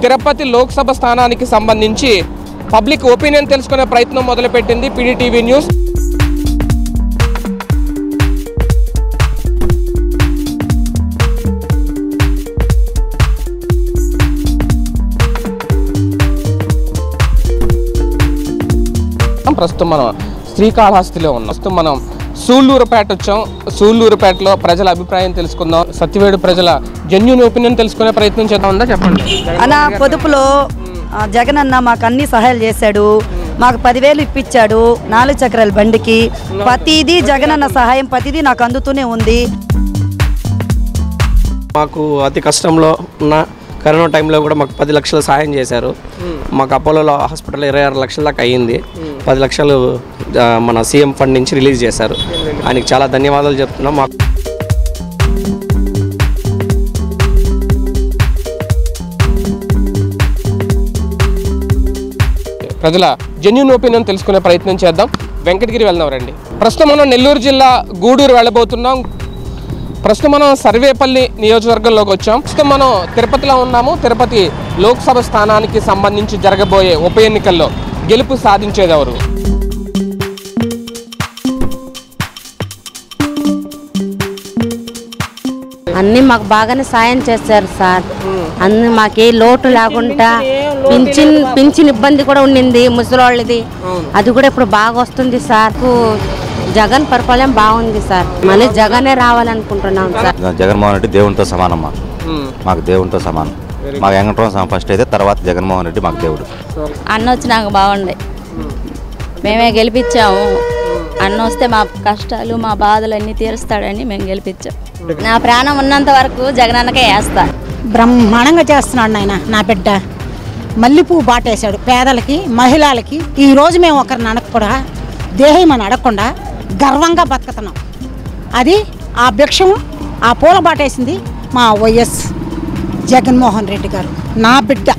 తిరుపతి లోక్సభ స్థానానికి సంబంధించి public opinion తెలుసుకునే ప్రయత్నం మొదలుపెట్టింది పీడీటీవీ న్యూస్ ప్రస్తుతం మనం శ్రీకాళహస్తిలో ఉన్నాం ప్రస్తుతం మనం సూళ్ళూరుపేట వచ్చాం సూళ్ళూరుపేటలో ప్రజల అభిప్రాయం తెలుసుకుందాం సత్యవేడు ప్రజల జెన్యున్ ఒపీనియన్ తెలుసుకునే ప్రయత్నం చేద్దాం ఉందా చెప్పండి అన్న పొదుపులో ఆ, జగన్ అన్న మాకు అన్ని సహాయాలు చేశాడు మాకు పదివేలు ఇప్పించాడు నాలుగు చక్రాల బండికి ప్రతిదీ జగన్ అన్న సహాయం ప్రతిదీ నాకు అందుతూనే ఉంది మాకు అతి కష్టంలో ఉన్న కరోనా టైంలో కూడా మాకు పది లక్షలు సహాయం చేశారు మాకు అపోలోలో హాస్పిటల్ ఇరవై ఆరు లక్షల దాకా అయ్యింది పది లక్షలు ఆ, మన సీఎం ఫండ్ నుంచి రిలీజ్ చేశారు ఆయనకి చాలా ధన్యవాదాలు చెప్తున్నాం మాకు ప్రజల జెన్యున్ ఒపీనియన్ తెలుసుకునే ప్రయత్నం చేద్దాం వెంకటగిరి వెళ్దాం రండి ప్రస్తుతం మనం నెల్లూరు జిల్లా గూడూరు వెళ్ళబోతున్నాం ప్రస్తుతం మనం సర్వేపల్లి నియోజకవర్గంలోకి వచ్చాం ప్రస్తుతం మనం తిరుపతిలో ఉన్నాము తిరుపతి లోక్సభ స్థానానికి సంబంధించి జరగబోయే ఉప ఎన్నికల్లో గెలుపు సాధించేది ఎవరు అన్ని మాకు బాగానే సాయం చేశారు సార్ అన్ని మాకే లోటు లేకుండా పింఛన్ పింఛన్ ఇబ్బంది కూడా ఉండింది ముసలోళ్ళది అది కూడా ఇప్పుడు బాగా వస్తుంది సార్ కు జగన్ పరిపాలన బాగుంది సార్ మళ్ళీ జగనే రావాలనుకుంటున్నాం సార్ జగన్మోహన్ రెడ్డి దేవునితో సమానం మాకు మాకు దేవునితో సమానం మాకు వెంకటరామ స్వామి ఫస్ట్ అయితే తర్వాత జగన్మోహన్ రెడ్డి మాకు దేవుడు అన్న వచ్చి నాకు బాగుండే మేమే గెలిపించాము అన్న వస్తే మా కష్టాలు మా బాధలు అన్నీ తీరుస్తాడని మేము గెలిపించాం నా ప్రాణం ఉన్నంత వరకు జగనన్నకే వేస్తా బ్రహ్మాండంగా చేస్తున్నాడు నాయన నా బిడ్డ మల్లెపువ్వు బాటేశాడు పేదలకి మహిళలకి ఈ రోజు మేము ఒకరిని అడగకుండా దేహమని అడగకుండా గర్వంగా బతుకుతున్నాం అది ఆ భిక్షం ఆ పూల బాటేసింది మా వైఎస్ జగన్మోహన్ రెడ్డి గారు నా బిడ్డ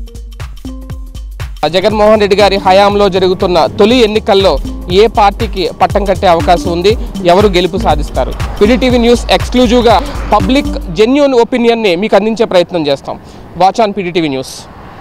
జగన్మోహన్ రెడ్డి గారి హయాంలో జరుగుతున్న తొలి ఎన్నికల్లో ఏ పార్టీకి పట్టం కట్టే అవకాశం ఉంది ఎవరు గెలుపు సాధిస్తారు పిడిటీవీ న్యూస్ ఎక్స్క్లూజివ్గా పబ్లిక్ జెన్యున్ ఒపీనియన్ని మీకు అందించే ప్రయత్నం చేస్తాం వాచ్ ఆన్ పిడిటీవీ న్యూస్